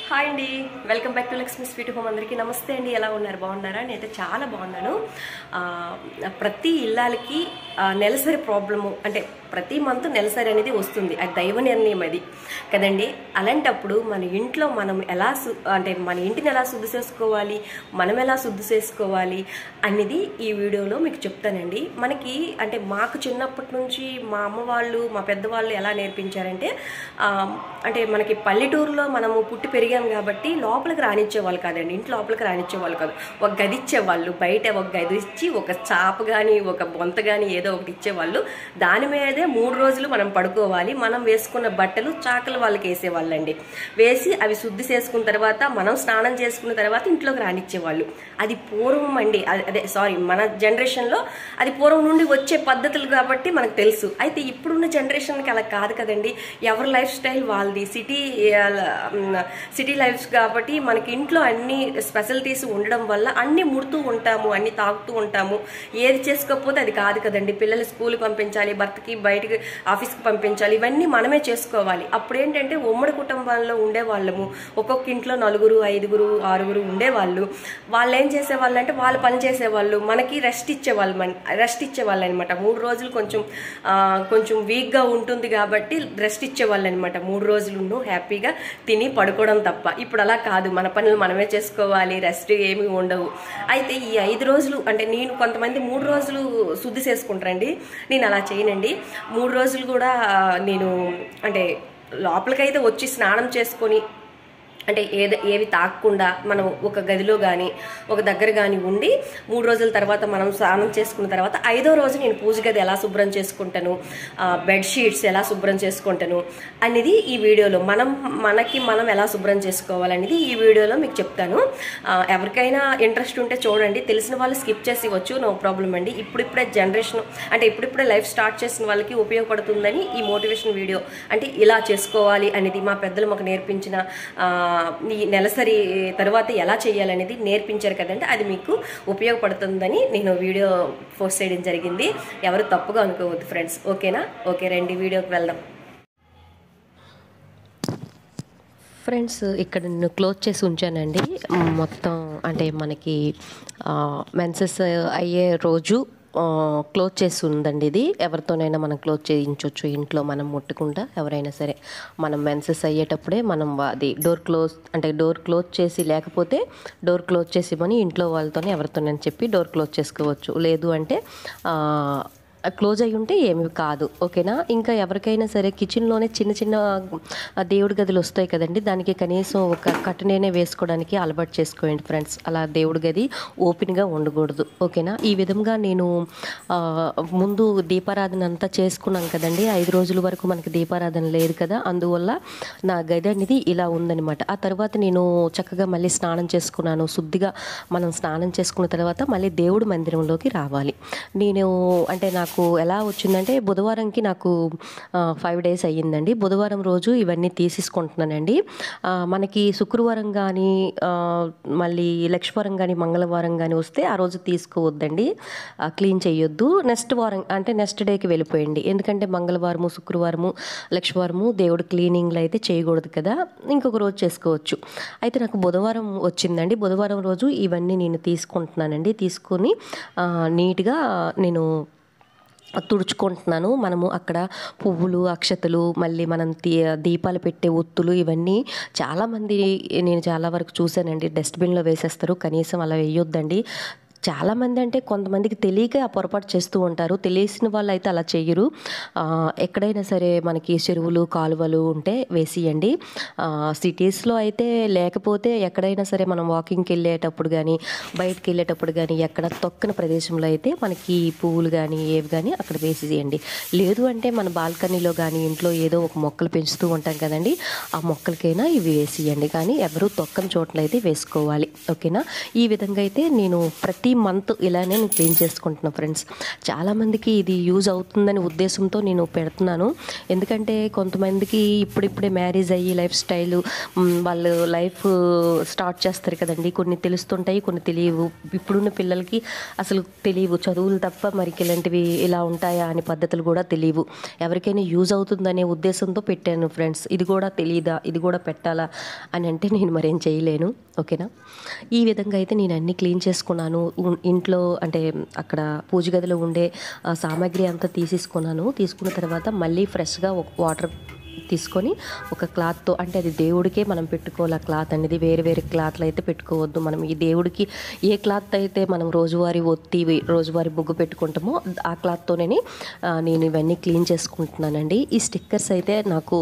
hi అండి welcome back to Lakshmi sweet home అందరికీ నమస్తే అండి ఎలా ఉన్నారు బాగున్నారా నేనైతే చాలా బాగున్నాను ఆ, ప్రతి ఇళ్ళకి ఆ, నెలసరి ప్రాబ్లము అంటే ప్రతి మంత్ నెలసరి అనేది వస్తుంది అది దైవ నిర్ణయం అది కదండి అలాంటప్పుడు మన ఇంట్లో మనం ఎలా సు- అంటే మన ఇంటిని ఎలా శుద్ధి చేసుకోవాలి మనం ఎలా శుద్ధి చేసుకోవాలి అనేది ఈ వీడియోలో మీకు చెప్తానండి మనకి అంటే మాకు చిన్నప్పటి నుంచి మా అమ్మ వాళ్ళు మా పెద్దవాళ్ళు ఎలా నేర్పించారంటే ఆ, అంటే మనకి పల్లెటూరులో మనము పుట్టి పెరిగాం కాబట్టి లోపలికి రానిచ్చేవాళ్ళు కాదండి ఇంటి లోపలికి రానిచ్చేవాళ్ళు కాదు ఒక గది ఇచ్చేవాళ్ళు బయట ఒక గది ఇచ్చి ఒక చాప కానీ ఒక బొంత కానీ ఏదో ఒకటి ఇచ్చేవాళ్ళు దాని మీదే మూడు రోజులు మనం పడుకోవాలి మనం వేసుకున్న బట్టలు చాకలు వాళ్ళకి వేసేవాళ్ళండి వేసి అవి శుద్ధి చేసుకున్న తర్వాత మనం స్నానం చేసుకున్న తర్వాత ఇంట్లోకి రానిచ్చేవాళ్ళు అది పూర్వం అండి అదే- అదే సారీ మన జనరేషన్లో అది పూర్వం నుండి వచ్చే పద్ధతులు కాబట్టి మనకు తెలుసు అయితే ఇప్పుడున్న జనరేషన్కి అలా కాదు కదండి ఎవరి లైఫ్ స్టైల్ వాళ్ళది సిటీ సిటీ లైఫ్స్ కాబట్టి మనకి ఇంట్లో అన్ని స్పెషాలిటీస్ ఉండడం వల్ల అన్ని ముడుతూ ఉంటాము అన్ని తాగుతూ ఉంటాము ఏది చేసుకోకపోతే అది కాదు కదండి పిల్లలు స్కూల్కి పంపించాలి భర్తకి బయటికి ఆఫీస్కి పంపించాలి ఇవన్నీ మనమే చేసుకోవాలి అప్పుడు ఏంటంటే ఉమ్మడి కుటుంబంలో ఉండేవాళ్ళము ఒక్కొక్క ఇంట్లో నలుగురు ఐదుగురు ఆరుగురు ఉండేవాళ్ళు వాళ్ళు ఏం చేసేవాళ్ళు అంటే వాళ్ళు పని చేసేవాళ్ళు మనకి రెస్ట్ ఇచ్చేవాళ్ళు మన రెస్ట్ ఇచ్చేవాళ్ళు అనమాట మూడు రోజులు కొంచెం ఆ, కొంచెం వీక్గా ఉంటుంది కాబట్టి రెస్ట్ ఇచ్చేవాళ్ళు అనమాట మూడు రోజులు హ్యాపీగా తిని పడుకోవడం తప్ప ఇప్పుడు అలా కాదు మన పనులు మనమే చేసుకోవాలి రెస్ట్ ఏమి ఉండవు అయితే ఈ ఐదు రోజులు అంటే నేను కొంతమంది మూడు రోజులు శుద్ధి చేసుకుంటారండి నేను అలా చేయనండి మూడు రోజులు కూడా ఆ, నేను అంటే లోపలికైతే వచ్చి స్నానం చేసుకొని అంటే ఏది ఏవి తాకకుండా మనం ఒక గదిలో కానీ ఒక దగ్గర కానీ ఉండి మూడు రోజుల తర్వాత మనం స్నానం చేసుకున్న తర్వాత ఐదో రోజు నేను పూజ గది ఎలా శుభ్రం చేసుకుంటాను ఆ, బెడ్ షీట్స్ ఎలా శుభ్రం చేసుకుంటాను అనేది ఈ వీడియోలో మనం మనకి మనం ఎలా శుభ్రం చేసుకోవాలనేది ఈ వీడియోలో మీకు చెప్తాను ఆ, ఎవరికైనా ఇంట్రెస్ట్ ఉంటే చూడండి తెలిసిన వాళ్ళు స్కిప్ చేసి ఇవ్వచ్చు నో ప్రాబ్లం అండి ఇప్పుడిప్పుడే జనరేషన్ అంటే ఇప్పుడిప్పుడే లైఫ్ స్టార్ట్ చేసిన వాళ్ళకి ఉపయోగపడుతుందని ఈ మోటివేషన్ వీడియో అంటే ఇలా చేసుకోవాలి అనేది మా పెద్దలు మాకు నేర్పించిన ఆ, ఈ నెలసరి తర్వాత ఎలా చేయాలనేది నేర్పించారు కదండి అది మీకు ఉపయోగపడుతుందని నేను వీడియో పోస్ట్ చేయడం జరిగింది ఎవరు తప్పుగా అనుకోవద్దు ఫ్రెండ్స్ ఓకేనా ఓకే రండి వీడియోకి వెళ్దాం ఫ్రెండ్స్ ఇక్కడ నేను క్లోజ్ చేసి ఉంచానండి మొత్తం అంటే మనకి మెన్సెస్ అయ్యే రోజు క్లోజ్ చేసి ఉందండి ఇది ఎవరితోనైనా మనం క్లోజ్ చేయించవచ్చు ఇంట్లో మనం ముట్టకుండా ఎవరైనా సరే మనం మెన్సెస్ అయ్యేటప్పుడే మనం వా- అది డోర్ క్లోజ్ అంటే డోర్ క్లోజ్ చేసి లేకపోతే డోర్ క్లోజ్ చేసి ఇవ్వని ఇంట్లో వాళ్ళతోనే ఎవరితోనని చెప్పి డోర్ క్లోజ్ చేసుకోవచ్చు లేదు అంటే ఆ, క్లోజ్ అయి ఉంటే ఏమి కాదు ఓకేనా ఇంకా ఎవరికైనా సరే కిచెన్లోనే చిన్న చిన్న ఆ, దేవుడి గదులు వస్తాయి కదండి దానికి కనీసం ఒక కట్టనేనే వేసుకోవడానికి అలవాటు చేసుకోండి ఫ్రెండ్స్ అలా దేవుడి గది ఓపెన్గా ఉండకూడదు ఓకేనా ఈ విధంగా నేను ఆ, ముందు దీపారాధన అంతా చేసుకున్నాం కదండి ఐదు రోజుల వరకు మనకి దీపారాధన లేదు కదా అందువల్ల నా గది అనేది ఇలా ఉందనమాట ఆ తర్వాత నేను చక్కగా మళ్ళీ స్నానం చేసుకున్నాను శుద్ధిగా మనం స్నానం చేసుకున్న తర్వాత మళ్ళీ దేవుడి మందిరంలోకి రావాలి నేను అంటే నాకు ఎలా వచ్చిందంటే బుధవారంకి నాకు ఫైవ్ డేస్ అయ్యిందండి బుధవారం రోజు ఇవన్నీ తీసేసుకుంటున్నానండి ఆ, మనకి శుక్రవారం కానీ మళ్ళీ లక్ష్మవారం కానీ మంగళవారం కానీ వస్తే ఆ రోజు తీసుకోవద్దండి క్లీన్ చేయొద్దు నెక్స్ట్ వారం అంటే నెక్స్ట్ డేకి వెళ్ళిపోయండి ఎందుకంటే మంగళవారము శుక్రవారము లక్ష్మవారము దేవుడు క్లీనింగ్లు అయితే చేయకూడదు కదా ఇంకొక రోజు చేసుకోవచ్చు అయితే నాకు బుధవారం వచ్చిందండి బుధవారం రోజు ఇవన్నీ నేను తీసుకుంటున్నానండి తీసుకొని ఆ, నీట్గా నేను తుడుచుకుంటున్నాను మనము అక్కడ పువ్వులు అక్షతలు మళ్ళీ మనం తీ- దీపాలు పెట్టే ఒత్తులు ఇవన్నీ చాలామంది నేను చాలా వరకు చూశానండి డస్ట్బిన్లో వేసేస్తారు కనీసం అలా వేయొద్దండి చాలామంది అంటే కొంతమందికి తెలియక ఆ పొరపాటు చేస్తూ ఉంటారు తెలిసిన వాళ్ళు అయితే అలా చెయ్యరు ఆ, ఎక్కడైనా సరే మనకి చెరువులు కాలువలు ఉంటే వేసియండి సిటీస్లో అయితే లేకపోతే ఎక్కడైనా సరే మనం వాకింగ్కి వెళ్ళేటప్పుడు కానీ బయటకు వెళ్ళేటప్పుడు కానీ ఎక్కడ తొక్కని ప్రదేశంలో అయితే మనకి పువ్వులు కానీ ఏవి కానీ అక్కడ వేసేయండి లేదు అంటే మన బాల్కనీలో కానీ ఇంట్లో ఏదో ఒక మొక్కలు పెంచుతూ ఉంటాం కదండి ఆ మొక్కలకైనా ఇవి వేసియండి కానీ ఎవరు తొక్కని చోట్ల అయితే వేసుకోవాలి ఓకేనా ఈ విధంగా అయితే నేను ప్రతి మంత్ ఇలానే నేను క్లీన్ చేసుకుంటున్నాను ఫ్రెండ్స్ చాలామందికి ఇది యూజ్ అవుతుందని ఉద్దేశంతో నేను పెడుతున్నాను ఎందుకంటే కొంతమందికి ఇప్పుడిప్పుడే మ్యారేజ్ అయ్యి లైఫ్ స్టైల్ వాళ్ళు లైఫ్ స్టార్ట్ చేస్తారు కదండి కొన్ని తెలుస్తుంటాయి కొన్ని తెలియవు ఇప్పుడున్న పిల్లలకి అసలు తెలియవు చదువులు తప్ప మరికి ఇలాంటివి ఇలా ఉంటాయా అనే పద్ధతులు కూడా తెలియవు ఎవరికైనా యూజ్ అవుతుందనే ఉద్దేశంతో పెట్టాను ఫ్రెండ్స్ ఇది కూడా తెలియదా ఇది కూడా పెట్టాలా అని అంటే నేను మరేం చేయలేను ఓకేనా ఈ విధంగా అయితే నేను అన్ని క్లీన్ చేసుకున్నాను ఉ- ఇంట్లో అంటే అక్కడ పూజ గదిలో ఉండే ఆ సామాగ్రి అంతా తీసేసుకున్నాను తీసుకున్న తర్వాత మళ్ళీ ఫ్రెష్గా వాటర్ తీసుకొని ఒక క్లాత్తో అంటే అది దేవుడికే మనం పెట్టుకోవాలి ఆ క్లాత్ అనేది వేరే వేరే క్లాత్లు అయితే పెట్టుకోవద్దు మనం ఈ దేవుడికి ఏ క్లాత్ అయితే మనం రోజువారీ ఒత్తి రోజువారీ ముగ్గు పెట్టుకుంటామో ఆ క్లాత్తోనే ఆ, నేను ఇవన్నీ క్లీన్ చేసుకుంటున్నానండి ఈ స్టిక్కర్స్ అయితే నాకు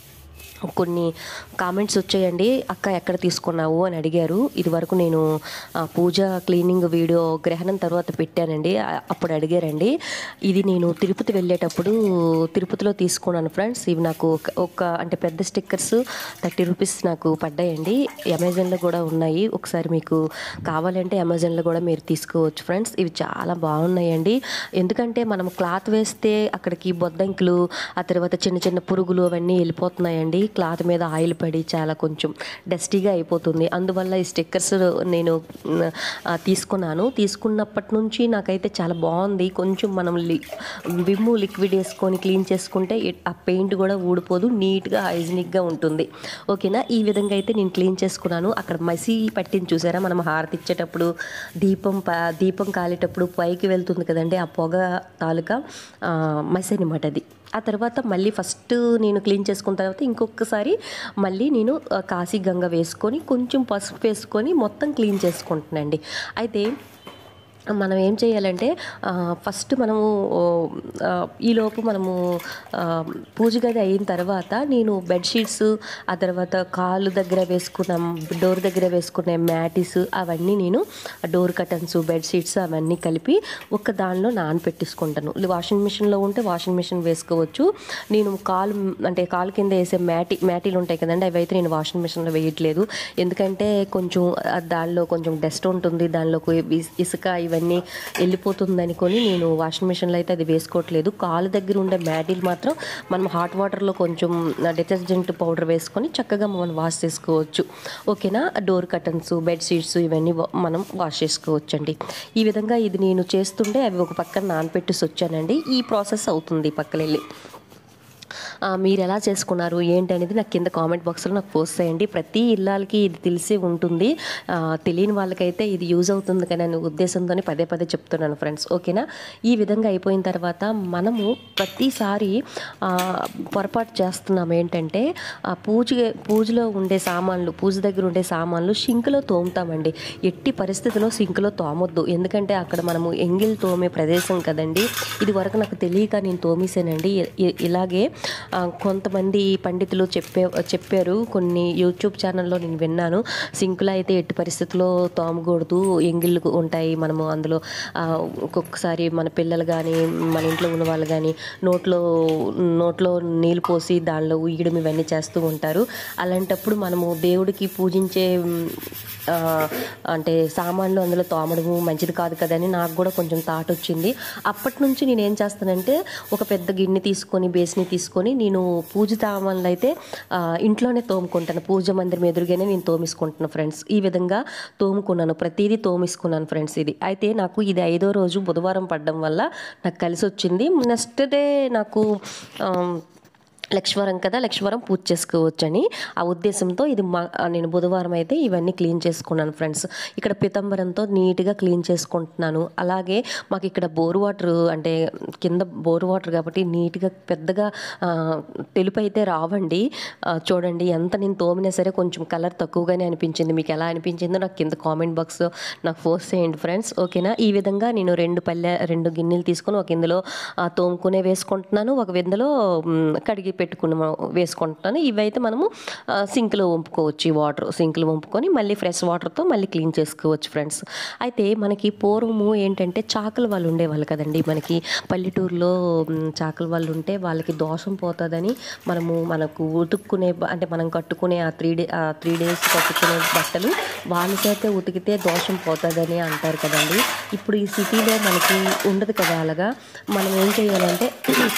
కొన్ని కామెంట్స్ వచ్చాయండి అక్క ఎక్కడ తీసుకున్నావు అని అడిగారు ఇది వరకు నేను ఆ, పూజ క్లీనింగ్ వీడియో గ్రహణం తర్వాత పెట్టానండి ఆ, అప్పుడు అడిగారండి ఇది నేను తిరుపతి వెళ్ళేటప్పుడు తిరుపతిలో తీసుకున్నాను ఫ్రెండ్స్ ఇవి నాకు ఒక- ఒక అంటే పెద్ద స్టిక్కర్స్ థర్టీ రూపీస్ నాకు పడ్డాయండి అమెజాన్లో కూడా ఉన్నాయి ఒకసారి మీకు కావాలంటే అమెజాన్లో కూడా మీరు తీసుకోవచ్చు ఫ్రెండ్స్ ఇవి చాలా బాగున్నాయండి ఎందుకంటే మనం క్లాత్ వేస్తే అక్కడికి బొద్దంకులు ఆ తర్వాత చిన్న చిన్న పురుగులు అవన్నీ వెళ్ళిపోతున్నాయండి క్లాత్ మీద ఆయిల్ పడి చాలా కొంచెం డస్టీగా అయిపోతుంది అందువల్ల ఈ స్టిక్కర్స్ నేను మ్, ఆ, తీసుకున్నాను తీసుకున్నప్పటి నుంచి నాకైతే చాలా బాగుంది కొంచెం మనం లి విమ్ము లిక్విడ్ వేసుకొని క్లీన్ చేసుకుంటే ఇట్- ఆ పెయింట్ కూడా ఊడిపోదు నీట్గా హైజీనిక్గా ఉంటుంది ఓకేనా ఈ విధంగా అయితే నేను క్లీన్ చేసుకున్నాను అక్కడ మసి పట్టింది చూసారా మనం హారతి ఇచ్చేటప్పుడు దీపం ప దీపం కాలేటప్పుడు పైకి వెళ్తుంది కదండి ఆ పొగ తాలూకా ఆ, మసి అనమాట అది ఆ తర్వాత మళ్ళీ ఫస్ట్ నేను క్లీన్ చేసుకున్న తర్వాత ఇంకొకసారి మళ్ళీ నేను ఆ, కాశీ గంగ వేసుకొని కొంచెం పసుపు వేసుకొని మొత్తం క్లీన్ చేసుకుంటున్నానండి అయితే మనం ఏం చేయాలంటే ఆ, ఫస్ట్ మనము ఓ, ఆ, ఈలోపు మనము ఆ, పూజ గది అయిన తర్వాత నేను బెడ్షీట్స్ ఆ తర్వాత కాలు దగ్గర వేసుకున్న డోర్ దగ్గర వేసుకునే మ్యాటిస్ అవన్నీ నేను డోర్ కటన్స్ బెడ్షీట్స్ అవన్నీ కలిపి ఒక దానిలో నానపెట్టేసుకుంటాను వాషింగ్ మిషన్లో ఉంటే వాషింగ్ మిషన్ వేసుకోవచ్చు నేను కాలు అంటే కాలు కింద వేసే మ్యాటి మ్యాటీలు ఉంటాయి కదండి అవి అయితే నేను వాషింగ్ మిషన్లో వేయట్లేదు ఎందుకంటే కొంచెం ఆ దానిలో కొంచెం డస్ట్ ఉంటుంది దానిలోకి ఇస్- ఇసుక ఇవన్నీ వెళ్ళిపోతుంది అనుకొని నేను వాషింగ్ మిషన్లో అయితే అది వేసుకోవట్లేదు కాలు దగ్గర ఉండే మ్యాటీలు మాత్రం మనం హాట్ వాటర్లో కొంచెం డిటర్జెంట్ పౌడర్ వేసుకొని చక్కగా మనం వాష్ చేసుకోవచ్చు ఓకేనా డోర్ కటన్స్ బెడ్ షీట్స్ ఇవన్నీ వా- మనం వాష్ చేసుకోవచ్చు అండి ఈ విధంగా ఇది నేను చేస్తుంటే అవి ఒక పక్కన నానపెట్టేసి వచ్చానండి ఈ ప్రాసెస్ అవుతుంది పక్కలెళ్ళి ఆ, మీరు ఎలా చేసుకున్నారు ఏంటి అనేది నాకు కింద కామెంట్ బాక్స్లో నాకు పోస్ట్ చేయండి ప్రతి ఇళ్ళకి ఇది తెలిసి ఉంటుంది ఆ, తెలియని వాళ్ళకైతే ఇది యూజ్ అవుతుంది కానీ అనే ఉద్దేశంతోనే పదే పదే చెప్తున్నాను ఫ్రెండ్స్ ఓకేనా ఈ విధంగా అయిపోయిన తర్వాత మనము ప్రతిసారి ఆ, పొరపాటు చేస్తున్నాం ఏంటంటే ఆ పూజ పూజలో ఉండే సామాన్లు పూజ దగ్గర ఉండే సామాన్లు సింక్లో తోముతామండి ఎట్టి పరిస్థితిలో సింక్లో తోమొద్దు ఎందుకంటే అక్కడ మనము ఎంగిల్ తోమే ప్రదేశం కదండి ఇది వరకు నాకు తెలియక నేను తోమేసానండి ఇ- ఇ- ఇలాగే ఆ, కొంతమంది పండితులు చెప్పే చెప్పారు కొన్ని యూట్యూబ్ ఛానల్లో నేను విన్నాను సింకులో అయితే ఎట్టి పరిస్థితుల్లో తోమకూడదు ఎంగిళ్ళు ఉంటాయి మనము అందులో ఆ, ఒక్కొక్కసారి మన పిల్లలు కానీ మన ఇంట్లో ఉన్న వాళ్ళు కానీ నోట్లో నోట్లో నీళ్ళు పోసి దానిలో ఉయ్యడం ఇవన్నీ చేస్తూ ఉంటారు అలాంటప్పుడు మనము దేవుడికి పూజించే మ్, ఆ, అంటే సామాన్లు అందులో తోమడము మంచిది కాదు కదని నాకు కూడా కొంచెం థాట్ వచ్చింది అప్పటి నుంచి నేను ఏం చేస్తానంటే ఒక పెద్ద గిన్నె తీసుకొని బేస్ని తీసుకొని నేను పూజ సామాన్లు అయితే ఆ, ఇంట్లోనే తోముకుంటాను పూజ మందిరం ఎదురుగానే నేను తోమిసుకుంటున్నాను ఫ్రెండ్స్ ఈ విధంగా తోముకున్నాను ప్రతిదీ తోమిసుకున్నాను ఫ్రెండ్స్ ఇది అయితే నాకు ఇది ఐదో రోజు బుధవారం పడడం వల్ల నాకు కలిసి వచ్చింది నెక్స్ట్ డే నాకు ఆమ్, లక్ష్వరం కదా లక్ష్వరం పూజ చేసుకోవచ్చని ఆ ఉద్దేశంతో ఇది మా నేను బుధవారం అయితే ఇవన్నీ క్లీన్ చేసుకున్నాను ఫ్రెండ్స్ ఇక్కడ పితంబరంతో నీట్గా క్లీన్ చేసుకుంటున్నాను అలాగే మాకు ఇక్కడ బోర్ వాటర్ అంటే కింద బోర్ వాటర్ కాబట్టి నీట్గా పెద్దగా ఆ, తెలుపు అయితే రావండి ఆ, చూడండి ఎంత నేను తోమినా సరే కొంచెం కలర్ తక్కువగానే అనిపించింది మీకు ఎలా అనిపించిందో నాకు కింద కామెంట్ బాక్స్ నాకు పోస్ట్ చేయండి ఫ్రెండ్స్ ఓకేనా ఈ విధంగా నేను రెండు పల్లె రెండు గిన్నెలు తీసుకొని ఒక ఇందులో ఆ, తోముకునే వేసుకుంటున్నాను ఒక విందులో మ్, కడిగి పెట్టుకుని వేసుకుంటాను ఇవైతే మనము ఆ, సింక్లో వంపుకోవచ్చు ఈ వాటర్ సింక్లో వంపుకొని మళ్ళీ ఫ్రెష్ వాటర్తో మళ్ళీ క్లీన్ చేసుకోవచ్చు ఫ్రెండ్స్ అయితే మనకి పూర్వము ఏంటంటే చాకలి వాళ్ళు ఉండేవాళ్ళు కదండి మనకి పల్లెటూరులో మ్, చాకలి వాళ్ళు ఉంటే వాళ్ళకి దోషం పోతుందని మనము మనకు ఉతుక్కునే బ- అంటే మనం కట్టుకునే ఆ త్రీ డే ఆ త్రీ డేస్ కట్టుకునే బట్టలు వాళ్ళ చేతే ఉతికితే దోషం పోతుందని అంటారు కదండి ఇప్పుడు ఈ సిటీలో మనకి ఉండదు కదా అలాగా మనం ఏం చేయాలంటే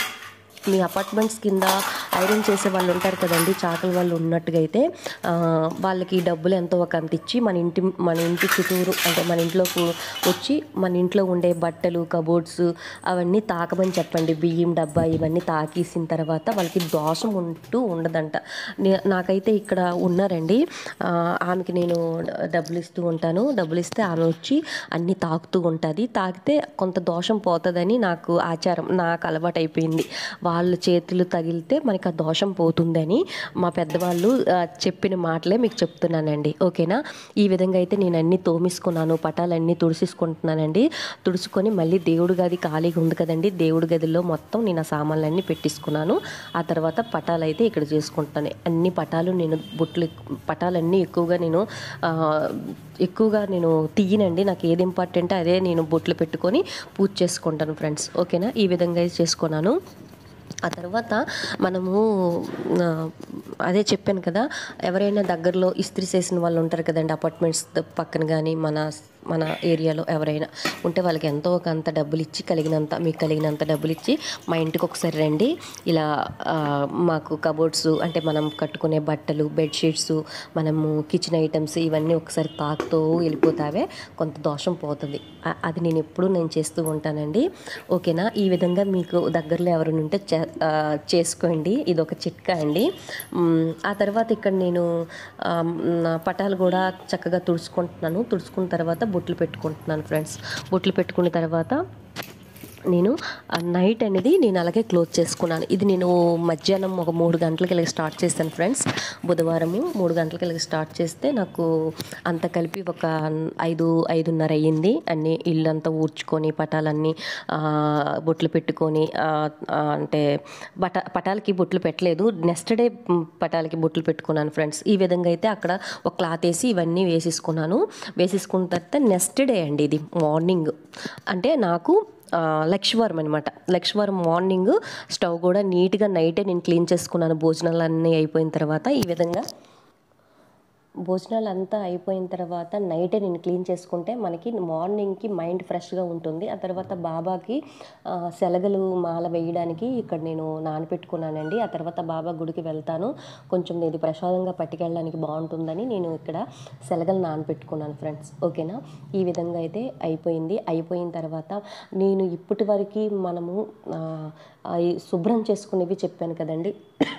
మీ అపార్ట్మెంట్స్ కింద ఐరన్ చేసే వాళ్ళు ఉంటారు కదండి చాకలి వాళ్ళు ఉన్నట్టుగా అయితే ఆ, వాళ్ళకి డబ్బులు ఎంతో ఒక అంత ఇచ్చి మన ఇంటి మన ఇంటి చుట్టూరు అంటే మన ఇంట్లోకి వచ్చి మన ఇంట్లో ఉండే బట్టలు కబోర్డ్స్ అవన్నీ తాకమని చెప్పండి బియ్యం డబ్బా ఇవన్నీ తాకేసిన తర్వాత వాళ్ళకి దోషం ఉంటూ ఉండదంట నే- నాకైతే ఇక్కడ ఉన్నారండి ఆ, ఆమెకి నేను డబ్బులు ఇస్తూ ఉంటాను డబ్బులు ఇస్తే ఆమె వచ్చి అన్నీ తాకుతూ ఉంటుంది తాకితే కొంత దోషం పోతుందని నాకు ఆచారం నాకు అలవాటు అయిపోయింది వాళ్ళ చేతులు తగిలితే మనకి ఆ దోషం పోతుందని మా పెద్దవాళ్ళు ఆ, చెప్పిన మాటలే మీకు చెప్తున్నానండి ఓకేనా ఈ విధంగా అయితే నేను అన్నీ తోమిసుకున్నాను పటాలన్నీ తుడిసేసుకుంటున్నానండి తుడుచుకొని మళ్ళీ దేవుడి గది ఖాళీగా ఉంది కదండి దేవుడి గదిలో మొత్తం నేను ఆ సామాన్లన్నీ పెట్టించుకున్నాను ఆ తర్వాత పటాలు అయితే ఇక్కడ చేసుకుంటాను అన్ని పటాలు నేను బొట్లు ఎక్కు- పటాలన్నీ ఎక్కువగా నేను ఆ, ఎక్కువగా నేను తీయనండి నాకు ఏది ఇంపార్టెంట్ అదే నేను బొట్లు పెట్టుకొని పూజ చేసుకుంటాను ఫ్రెండ్స్ ఓకేనా ఈ విధంగా అయితే చేసుకున్నాను ఆ తర్వాత మనము ఆ, అదే చెప్పాను కదా ఎవరైనా దగ్గరలో ఇస్త్రీ చేసిన వాళ్ళు ఉంటారు కదండి అపార్ట్మెంట్స్ పక్కన కానీ మన మన ఏరియాలో ఎవరైనా ఉంటే వాళ్ళకి ఎంతో ఒక అంత డబ్బులు ఇచ్చి కలిగినంత మీకు కలిగినంత డబ్బులు ఇచ్చి మా ఇంటికి ఒకసారి రండి ఇలా ఆ, మాకు కబోర్డ్స్ అంటే మనం కట్టుకునే బట్టలు బెడ్షీట్స్ మనము కిచెన్ ఐటమ్స్ ఇవన్నీ ఒకసారి తాకుతూ వెళ్ళిపోతావే కొంత దోషం పోతుంది ఆ- అది నేను ఎప్పుడూ నేను చేస్తూ ఉంటానండి ఓకేనా ఈ విధంగా మీకు దగ్గరలో ఎవరైనా ఉంటే చే- ఆ, చేసుకోండి ఇది ఒక చిట్కా అండి మ్, ఆ తర్వాత ఇక్కడ నేను ఆ, నా పటాలు కూడా చక్కగా తుడుచుకుంటున్నాను తుడుచుకున్న తర్వాత బొట్లు పెట్టుకుంటున్నాను ఫ్రెండ్స్ బొట్లు పెట్టుకున్న తర్వాత నేను ఆ నైట్ అనేది నేను అలాగే క్లోజ్ చేసుకున్నాను ఇది నేను మధ్యాహ్నం ఒక మూడు గంటలకి ఇలాగ స్టార్ట్ చేశాను ఫ్రెండ్స్ బుధవారము మూడు గంటలకి ఇలాగ స్టార్ట్ చేస్తే నాకు అంత కలిపి ఒక ఐదు ఐదున్నర అయ్యింది అన్ని ఇల్లు అంతా ఊడ్చుకొని పటాలన్నీ ఆ, బొట్లు పెట్టుకొని ఆ, ఆ, అంటే బట పటాలకి బొట్లు పెట్టలేదు నెక్స్ట్ డే మ్, పటాలకి బొట్లు పెట్టుకున్నాను ఫ్రెండ్స్ ఈ విధంగా అయితే అక్కడ ఒక క్లాత్ వేసి ఇవన్నీ వేసేసుకున్నాను వేసేసుకున్న తర్వాత నెక్స్ట్ డే అండి ఇది మార్నింగ్ అంటే నాకు ఆ, లక్ష్వారం అనమాట లక్ష్వారం మార్నింగ్ స్టవ్ కూడా నీట్గా నైటే నేను క్లీన్ చేసుకున్నాను భోజనాలు అన్నీ అయిపోయిన తర్వాత ఈ విధంగా భోజనాలు అంతా అయిపోయిన తర్వాత నైటే నేను క్లీన్ చేసుకుంటే మనకి మార్నింగ్కి మైండ్ ఫ్రెష్గా ఉంటుంది ఆ తర్వాత బాబాకి ఆ, శలగలు మాల వేయడానికి ఇక్కడ నేను నానపెట్టుకున్నానండి ఆ తర్వాత బాబా గుడికి వెళ్తాను కొంచెం ఇది ప్రసాదంగా పట్టుకెళ్ళడానికి బాగుంటుందని నేను ఇక్కడ శలగలు నానపెట్టుకున్నాను ఫ్రెండ్స్ ఓకేనా ఈ విధంగా అయితే అయిపోయింది అయిపోయిన తర్వాత నేను ఇప్పటి వరకు మనము ఆ, ఆ, ఈ శుభ్రం చేసుకునేవి చెప్పాను కదండి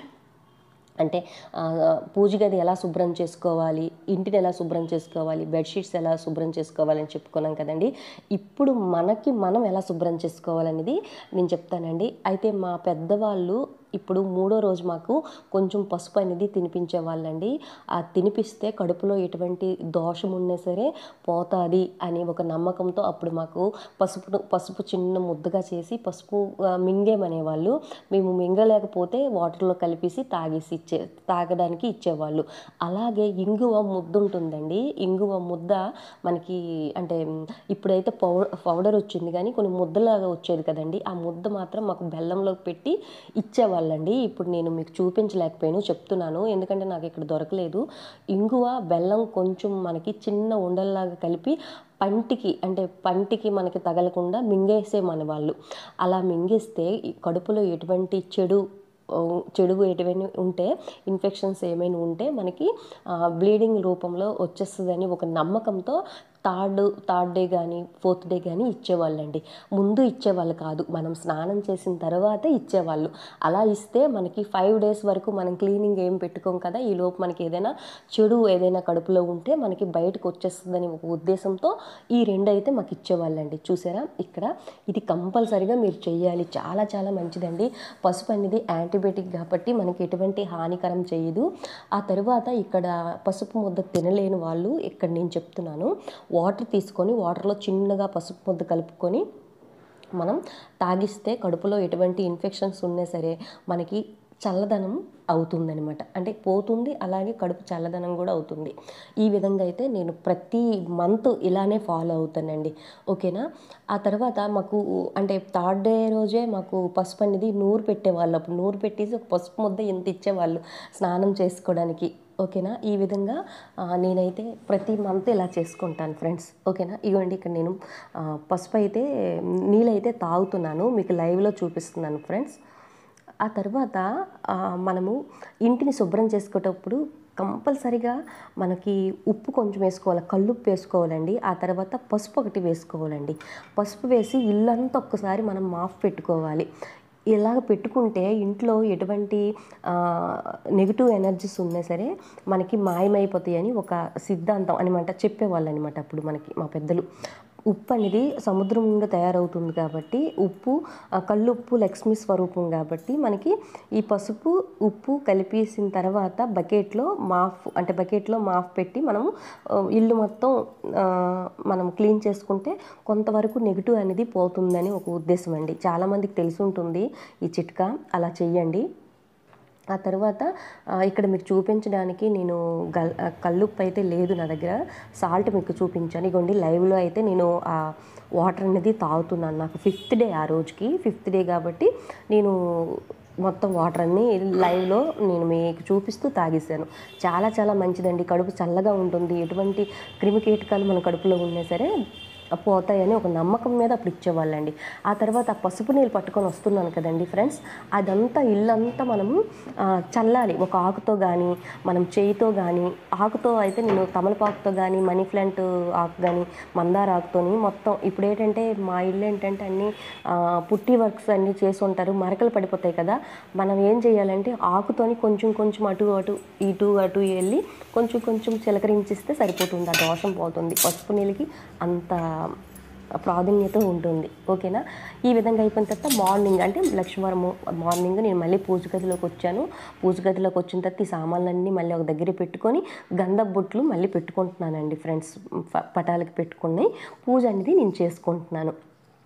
అంటే ఆ, పూజ గది ఎలా శుభ్రం చేసుకోవాలి ఇంటిని ఎలా శుభ్రం చేసుకోవాలి బెడ్షీట్స్ ఎలా శుభ్రం చేసుకోవాలని చెప్పుకున్నాం కదండి ఇప్పుడు మనకి మనం ఎలా శుభ్రం చేసుకోవాలనేది నేను చెప్తానండి అయితే మా పెద్దవాళ్ళు ఇప్పుడు మూడో రోజు మాకు కొంచెం పసుపు అనేది తినిపించే వాళ్ళండి ఆ తినిపిస్తే కడుపులో ఎటువంటి దోషం ఉన్నా సరే పోతుంది అని ఒక నమ్మకంతో అప్పుడు మాకు పసుపు పసుపు చిన్న ముద్దగా చేసి పసుపు ఆ, మింగేమనేవాళ్ళు మేము మింగలేకపోతే వాటర్లో కలిపేసి తాగేసి ఇచ్చే తాగడానికి ఇచ్చేవాళ్ళు అలాగే ఇంగువ ముద్ద ఉంటుందండి ఇంగువ ముద్ద మనకి అంటే మ్, ఇప్పుడైతే పౌడర్ పౌడర్ వచ్చింది కానీ కొన్ని ముద్దలాగా వచ్చేది కదండి ఆ ముద్ద మాత్రం మాకు బెల్లంలో పెట్టి ఇచ్చేవాళ్ళండి ఇప్పుడు నేను మీకు చూపించలేకపోయాను చెప్తున్నాను ఎందుకంటే నాకు ఇక్కడ దొరకలేదు ఇంగువ బెల్లం కొంచెం మనకి చిన్న ఉండల్లాగా కలిపి పంటికి అంటే పంటికి మనకి తగలకుండా మింగేసే మన వాళ్ళు అలా మింగేస్తే ఈ కడుపులో ఎటువంటి చెడు ఆ, చెడు ఎటువంటి ఉంటే ఇన్ఫెక్షన్స్ ఏమైనా ఉంటే మనకి బ్లీడింగ్ రూపంలో వచ్చేస్తుందని ఒక నమ్మకంతో థర్డ్ థర్డ్ డే కానీ ఫోర్త్ డే కానీ ఇచ్చేవాళ్ళండి ముందు ఇచ్చేవాళ్ళు కాదు మనం స్నానం చేసిన తర్వాతే ఇచ్చేవాళ్ళు అలా ఇస్తే మనకి ఫైవ్ డేస్ వరకు మనం క్లీనింగ్ ఏం పెట్టుకోం కదా ఈ లోపు మనకి ఏదైనా చెడు ఏదైనా కడుపులో ఉంటే మనకి బయటకు వచ్చేస్తుందని ఒక ఉద్దేశంతో ఈ రెండు అయితే మాకు ఇచ్చేవాళ్ళండి చూసారా ఇక్కడ ఇది కంపల్సరిగా మీరు చేయాలి చాలా చాలా మంచిదండి పసుపు అనేది యాంటీబయాటిక్ కాబట్టి మనకి ఎటువంటి హానికరం చేయదు ఆ తర్వాత ఇక్కడ పసుపు ముద్ద తినలేని వాళ్ళు ఇక్కడ నేను చెప్తున్నాను వాటర్ తీసుకొని వాటర్లో చిన్నగా పసుపు ముద్ద కలుపుకొని మనం తాగిస్తే కడుపులో ఎటువంటి ఇన్ఫెక్షన్స్ ఉన్నా సరే మనకి చల్లదనం అవుతుందనమాట అంటే పోతుంది అలాగే కడుపు చల్లదనం కూడా అవుతుంది ఈ విధంగా అయితే నేను ప్రతి మంత్ ఇలానే ఫాలో అవుతానండి ఓకేనా ఆ తర్వాత మాకు అంటే థర్డ్ డే రోజే మాకు పసుపు అనేది నూరు పెట్టేవాళ్ళు అప్పుడు నూరు పెట్టేసి ఒక పసుపు ముద్ద ఇంత ఇచ్చేవాళ్ళు స్నానం చేసుకోవడానికి ఓకేనా ఈ విధంగా ఆ, నేనైతే ప్రతి మంత్ ఇలా చేసుకుంటాను ఫ్రెండ్స్ ఓకేనా ఇవ్వండి ఇక్కడ నేను ఆ, పసుపు అయితే నీళ్ళైతే తాగుతున్నాను మీకు లైవ్లో చూపిస్తున్నాను ఫ్రెండ్స్ ఆ తర్వాత ఆ, మనము ఇంటిని శుభ్రం చేసుకునేటప్పుడు కంపల్సరిగా మనకి ఉప్పు కొంచెం వేసుకోవాలి కల్లుప్పు వేసుకోవాలండి ఆ తర్వాత పసుపు ఒకటి వేసుకోవాలండి పసుపు వేసి ఇల్లంతా ఒక్కసారి మనం మాఫ్ పెట్టుకోవాలి ఇలాగ పెట్టుకుంటే ఇంట్లో ఎటువంటి నెగిటివ్ ఎనర్జీస్ ఉన్నా సరే మనకి మాయమైపోతాయని ఒక సిద్ధాంతం అనమాట చెప్పేవాళ్ళు అనమాట అప్పుడు మనకి మా పెద్దలు ఉప్పు అనేది సముద్రం నుండి తయారవుతుంది కాబట్టి ఉప్పు ఆ, కల్లుప్పు లక్ష్మీ స్వరూపం కాబట్టి మనకి ఈ పసుపు ఉప్పు కలిపేసిన తర్వాత బకెట్లో మాఫ్ అంటే బకెట్లో మాఫ్ పెట్టి మనం ఆ, ఇల్లు మొత్తం ఆ, మనం క్లీన్ చేసుకుంటే కొంతవరకు నెగిటివ్ అనేది పోతుందని ఒక ఉద్దేశం అండి చాలామందికి తెలిసి ఉంటుంది ఈ చిట్కా అలా చెయ్యండి ఆ తర్వాత ఆ, ఇక్కడ మీకు చూపించడానికి నేను గల్ ఆ, కల్లుప్పు అయితే లేదు నా దగ్గర సాల్ట్ మీకు చూపించాను ఇగోండి లైవ్లో అయితే నేను ఆ వాటర్ అనేది తాగుతున్నాను నాకు ఫిఫ్త్ డే ఆ రోజుకి ఫిఫ్త్ డే కాబట్టి నేను మొత్తం వాటర్ అన్ని లైవ్లో నేను మీకు చూపిస్తూ తాగేసాను చాలా చాలా మంచిదండి కడుపు చల్లగా ఉంటుంది ఎటువంటి క్రిమికీటకాలు మన కడుపులో ఉన్నా సరే పోతాయని ఒక నమ్మకం మీద అప్పుడు ఇచ్చేవాళ్ళండి ఆ తర్వాత ఆ పసుపు నీళ్ళు పట్టుకొని వస్తున్నాను కదండి ఫ్రెండ్స్ అదంతా ఇల్లంతా మనము ఆ, చల్లాలి ఒక ఆకుతో కానీ మనం చేయితో కానీ ఆకుతో అయితే నేను తమలపాకుతో కానీ మనీ ప్లాంట్ ఆకు కానీ మందార ఆకుతోని మొత్తం ఇప్పుడు ఏంటంటే మా ఇల్లు ఏంటంటే అన్ని ఆ, పుట్టి వర్క్స్ అన్నీ చేసి ఉంటారు మరకలు పడిపోతాయి కదా మనం ఏం చేయాలంటే ఆకుతోని కొంచెం కొంచెం అటు అటు ఇటు అటు వెళ్ళి కొంచెం కొంచెం చిలకరించిస్తే సరిపోతుంది ఆ దోషం పోతుంది పసుపు నీళ్ళకి అంత ప్రాధాన్యత ఉంటుంది ఓకేనా ఈ విధంగా అయిపోయిన తర్వాత మార్నింగ్ అంటే లక్ష్మీవారం మార్నింగ్ నేను మళ్ళీ పూజ గదిలోకి వచ్చాను పూజ గదిలోకి వచ్చిన తర్వాత ఈ సామాన్లన్నీ మళ్ళీ ఒక దగ్గర పెట్టుకొని గంధ బొట్లు మళ్ళీ పెట్టుకుంటున్నానండి ఫ్రెండ్స్ ప- పటాలకి పెట్టుకుని పూజ అనేది నేను చేసుకుంటున్నాను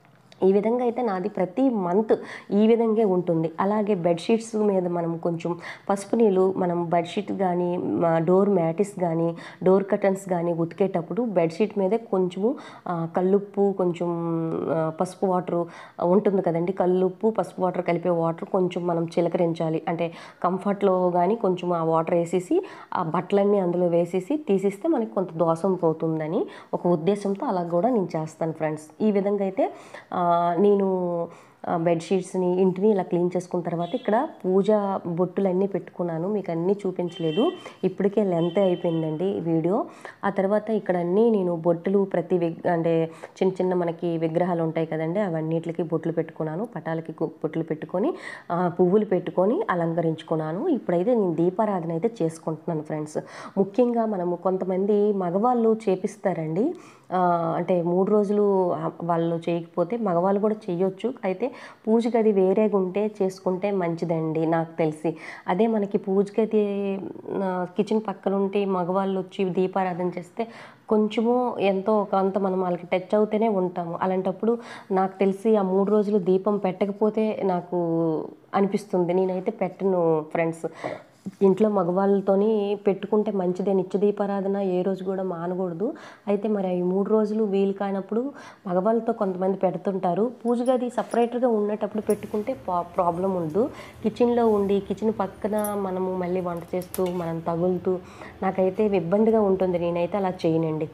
ఈ విధంగా అయితే నాది ప్రతి మంత్ ఈ విధంగా ఉంటుంది అలాగే బెడ్షీట్స్ మీద మనం కొంచెం పసుపు నీళ్ళు మనం బెడ్షీట్ కానీ డోర్ మ్యాటిస్ కానీ డోర్ కర్టన్స్ కానీ ఉతికేటప్పుడు బెడ్షీట్ మీదే కొంచెము ఆ, కల్లుప్పు కొంచెం ఆ, పసుపు వాటర్ ఉంటుంది కదండి కల్లుప్పు పసుపు వాటర్ కలిపే వాటర్ కొంచెం మనం చిలకరించాలి అంటే కంఫర్ట్లో కానీ కొంచెం ఆ వాటర్ వేసేసి ఆ బట్టలన్నీ అందులో వేసేసి తీసిస్తే మనకి కొంత దోషం పోతుందని ఒక ఉద్దేశంతో అలా కూడా నేను చేస్తాను ఫ్రెండ్స్ ఈ విధంగా అయితే ఆ, నేను ఆ, బెడ్షీట్స్ని ఇంటిని ఇలా క్లీన్ చేసుకున్న తర్వాత ఇక్కడ పూజ బొట్టులన్నీ పెట్టుకున్నాను మీకు అన్నీ చూపించలేదు ఇప్పటికే లెంత్ అయిపోయిందండి ఈ వీడియో ఆ తర్వాత ఇక్కడ అన్నీ నేను బొట్టులు ప్రతి విగ్ అంటే చిన్న చిన్న మనకి విగ్రహాలు ఉంటాయి కదండి అవన్నిటికి బొట్లు పెట్టుకున్నాను పటాలకి గు- బొట్లు పెట్టుకొని ఆ, పువ్వులు పెట్టుకొని అలంకరించుకున్నాను ఇప్పుడైతే నేను దీపారాధన అయితే చేసుకుంటున్నాను ఫ్రెండ్స్ ముఖ్యంగా మనము కొంతమంది మగవాళ్ళు చేపిస్తారండి ఆ, అంటే మూడు రోజులు ఆ, వాళ్ళు చేయకపోతే మగవాళ్ళు కూడా చేయొచ్చు అయితే పూజ గది వేరేగా ఉంటే చేసుకుంటే మంచిదండి నాకు తెలిసి అదే మనకి పూజ గది ఆ, కిచెన్ పక్కన ఉంటే మగవాళ్ళు వచ్చి దీపారాధన చేస్తే కొంచెము ఎంతో కొంత మనం వాళ్ళకి టచ్ అవుతూనే ఉంటాము అలాంటప్పుడు నాకు తెలిసి ఆ మూడు రోజులు దీపం పెట్టకపోతే నాకు అనిపిస్తుంది నేనైతే పెట్టను ఫ్రెండ్స్ ఇంట్లో మగవాళ్ళతోని పెట్టుకుంటే మంచిదే నిత్య దీపారాధన ఏ రోజు కూడా మానకూడదు అయితే మరి ఈ మూడు రోజులు వీలు కానప్పుడు మగవాళ్ళతో కొంతమంది పెడుతుంటారు పూజ గది సపరేట్గా ఉన్నటప్పుడు పెట్టుకుంటే ప్రాబ్లం ఉండదు కిచెన్లో ఉండి కిచెన్ పక్కన మనము మళ్ళీ వంట చేస్తూ మనం తగులుతూ నాకైతే ఇబ్బందిగా ఉంటుంది నేనైతే అలా చేయనండి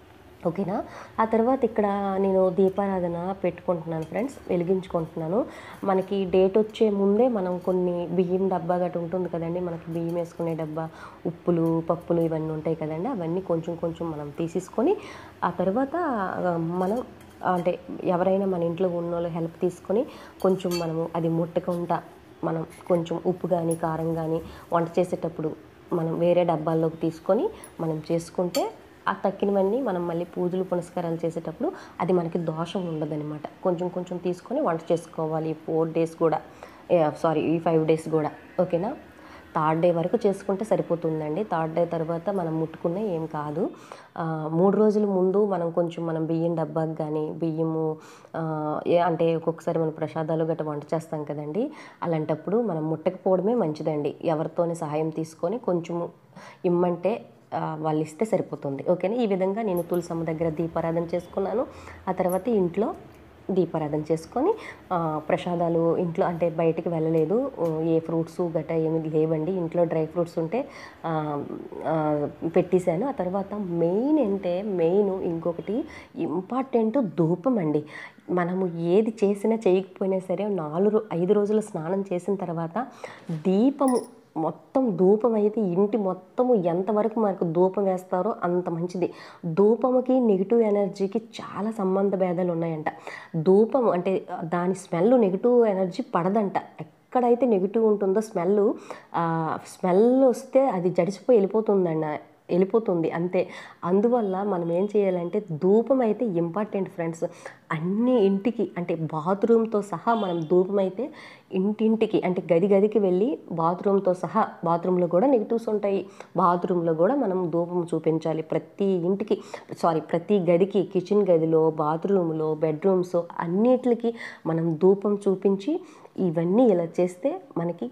ఓకేనా ఆ తర్వాత ఇక్కడ నేను దీపారాధన పెట్టుకుంటున్నాను ఫ్రెండ్స్ వెలిగించుకుంటున్నాను మనకి డేట్ వచ్చే ముందే మనం కొన్ని బియ్యం డబ్బా గట్రా ఉంటుంది కదండి మనకి బియ్యం వేసుకునే డబ్బా ఉప్పులు పప్పులు ఇవన్నీ ఉంటాయి కదండి అవన్నీ కొంచెం కొంచెం మనం తీసేసుకొని ఆ తర్వాత ఆ, మనం అంటే ఎవరైనా మన ఇంట్లో ఉన్న వాళ్ళు హెల్ప్ తీసుకొని కొంచెం మనము అది ముట్టకుండా మనం కొంచెం ఉప్పు కానీ కారం కానీ వంట చేసేటప్పుడు మనం వేరే డబ్బాల్లోకి తీసుకొని మనం చేసుకుంటే ఆ తక్కినవన్నీ మనం మళ్ళీ పూజలు పునస్కారాలు చేసేటప్పుడు అది మనకి దోషం ఉండదన్నమాట కొంచెం కొంచెం తీసుకొని వంట చేసుకోవాలి ఈ ఫోర్ డేస్ కూడా సారీ ఈ ఫైవ్ డేస్ కూడా ఓకేనా థర్డ్ డే వరకు చేసుకుంటే సరిపోతుందండి థర్డ్ డే తర్వాత మనం ముట్టుకున్న ఏం కాదు ఆ, మూడు రోజుల ముందు మనం కొంచెం మనం బియ్యం డబ్బాకి కానీ బియ్యము ఆ, ఏ అంటే ఒక్కొక్కసారి మనం ప్రసాదాలు గట్రా వంట చేస్తాం కదండి అలాంటప్పుడు మనం ముట్టకపోవడమే మంచిదండి ఎవరితోని సహాయం తీసుకొని కొంచెము ఇమ్మంటే ఆ, వాళ్ళు ఇస్తే సరిపోతుంది ఓకేనా ఈ విధంగా నేను తులసమ్మ దగ్గర దీపారాధన చేసుకున్నాను ఆ తర్వాత ఇంట్లో దీపారాధన చేసుకొని ఆ, ప్రసాదాలు ఇంట్లో అంటే బయటికి వెళ్ళలేదు ఉ, ఏ ఫ్రూట్స్ గట్రా ఏమి లేవండి ఇంట్లో డ్రై ఫ్రూట్స్ ఉంటే ఆ, ఆ, పెట్టేశాను ఆ తర్వాత మెయిన్ అంటే మెయిన్ ఇంకొకటి ఇంపార్టెంట్ ధూపం అండి మనము ఏది చేసినా చేయకపోయినా సరే నాలుగు రో- ఐదు రోజులు స్నానం చేసిన తర్వాత దీపము మొత్తం ధూపం అయితే ఇంటి మొత్తము ఎంతవరకు మనకు ధూపం వేస్తారో అంత మంచిది ధూపముకి నెగిటివ్ ఎనర్జీకి చాలా సంబంధ భేదాలు ఉన్నాయంట ధూపం అంటే దాని స్మెల్ నెగిటివ్ ఎనర్జీ పడదంట ఎక్కడైతే నెగిటివ్ ఉంటుందో స్మెల్ స్మెల్ వస్తే అది జడిసిపోయి వెళ్ళిపోతుందండి వెళ్ళిపోతుంది అంతే అందువల్ల మనం ఏం చేయాలంటే ధూపం అయితే ఇంపార్టెంట్ ఫ్రెండ్స్ అన్ని ఇంటికి అంటే బాత్రూమ్తో సహా మనం ధూపం అయితే ఇంటింటికి అంటే గది గదికి వెళ్ళి బాత్రూమ్తో సహా బాత్రూంలో కూడా నెగిటివ్స్ ఉంటాయి బాత్రూంలో కూడా మనం ధూపం చూపించాలి ప్రతి ఇంటికి సారీ ప్రతి గదికి కిచెన్ గదిలో బాత్రూంలో బెడ్రూమ్స్ అన్నిటికి మనం ధూపం చూపించి ఇవన్నీ ఇలా చేస్తే మనకి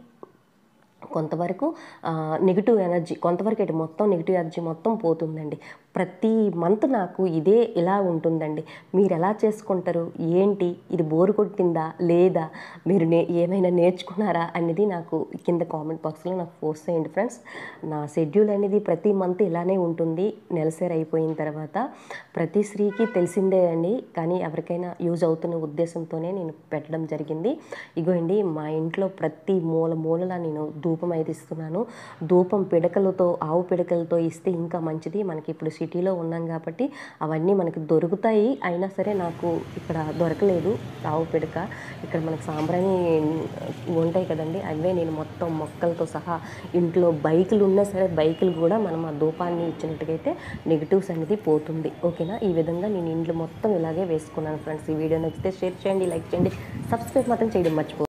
కొంతవరకు నెగిటివ్ ఎనర్జీ కొంతవరకు అయితే మొత్తం నెగిటివ్ ఎనర్జీ మొత్తం పోతుందండి ప్రతి మంత్ నాకు ఇదే ఇలా ఉంటుందండి మీరు ఎలా చేసుకుంటారు ఏంటి ఇది బోరు కొట్టిందా లేదా మీరు నే ఏమైనా నేర్చుకున్నారా అనేది నాకు కింద కామెంట్ బాక్స్లో నాకు పోస్ట్ చేయండి ఫ్రెండ్స్ నా షెడ్యూల్ అనేది ప్రతి మంత్ ఇలానే ఉంటుంది నెలసరి అయిపోయిన తర్వాత ప్రతి స్త్రీకి తెలిసిందే అండి కానీ ఎవరికైనా యూజ్ అవుతున్న ఉద్దేశంతోనే నేను పెట్టడం జరిగింది ఇగో అండి మా ఇంట్లో ప్రతి మూల మూలలా నేను ధూపం అయితే ఇస్తున్నాను ధూపం పిడకలతో ఆవు పిడకలతో ఇస్తే ఇంకా మంచిది మనకి ఇప్పుడు సిటీలో ఉన్నాం కాబట్టి అవన్నీ మనకి దొరుకుతాయి అయినా సరే నాకు ఇక్కడ దొరకలేదు ఆవు పిడక ఇక్కడ మనకు సాంబ్రాణి ఉంటాయి కదండి అవే నేను మొత్తం మొక్కలతో సహా ఇంట్లో బైకులు ఉన్నా సరే బైకులు కూడా మనం ఆ ధూపాన్ని ఇచ్చినట్టుగైతే నెగిటివ్స్ అనేది పోతుంది ఓకేనా ఈ విధంగా నేను ఇంట్లో మొత్తం ఇలాగే వేసుకున్నాను ఫ్రెండ్స్ ఈ వీడియో నచ్చితే షేర్ చేయండి లైక్ చేయండి సబ్స్క్రైబ్ మాత్రం చేయడం మర్చిపో